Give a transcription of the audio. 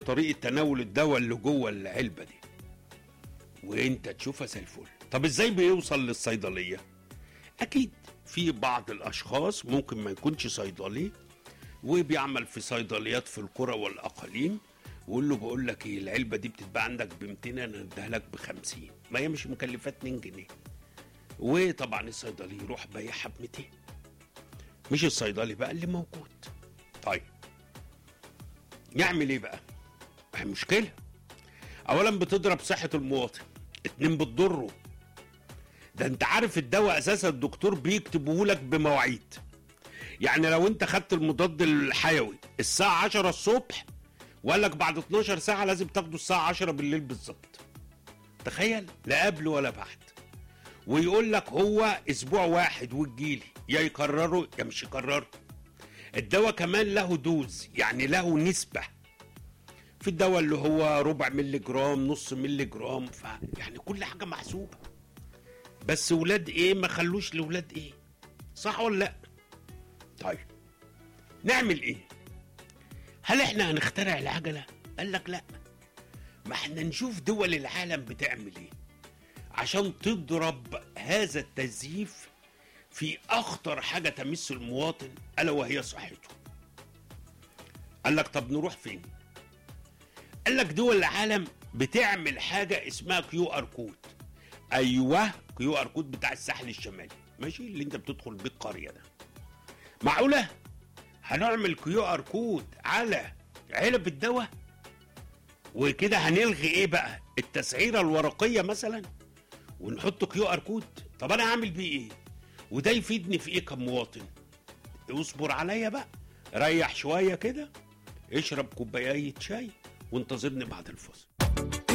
طريقه تناول الدواء اللي جوه العلبه دي وانت تشوفها زي الفل طب ازاي بيوصل للصيدليه اكيد في بعض الاشخاص ممكن ما يكونش صيدلي وبيعمل في صيدليات في القرى والاقاليم ويقول له بقول لك ايه العلبه دي بتتباع عندك ب 200 انا اديها لك ب 50 ما هي مش مكلفه 2 جنيه وطبعا الصيدلي يروح بايعها ب 200 مش الصيدلي بقى اللي موجود طيب نعمل ايه بقى؟ ما هي مشكله اولا بتضرب صحه المواطن اتنين بتضره ده انت عارف الدواء اساسا الدكتور بيكتبه لك بمواعيد يعني لو انت خدت المضاد الحيوي الساعه 10 الصبح وقال لك بعد 12 ساعه لازم تاخده الساعه 10 بالليل بالظبط تخيل لا قبل ولا بعد ويقول لك هو اسبوع واحد وتجيلي يا يكرره يا مش يكرره الدواء كمان له دوز يعني له نسبه في الدواء اللي هو ربع ملي جرام نص ملي جرام ف يعني كل حاجه محسوبه بس ولاد ايه ما خلوش لولاد ايه صح ولا لا طيب نعمل ايه هل احنا هنخترع العجله قال لك لا ما احنا نشوف دول العالم بتعمل ايه عشان تضرب هذا التزييف في اخطر حاجه تمس المواطن الا وهي صحته قال لك طب نروح فين قال لك دول العالم بتعمل حاجه اسمها كيو ار كود ايوه كيو ار كود بتاع الساحل الشمالي ماشي اللي انت بتدخل بيه القريه ده معقوله هنعمل كيو ار كود على علب الدواء وكده هنلغي ايه بقى التسعيره الورقيه مثلا ونحط كيو ار كود طب انا هعمل بيه ايه وده يفيدني في ايه كمواطن اصبر عليا بقى ريح شويه كده اشرب كوبايه شاي وانتظرني بعد الفصل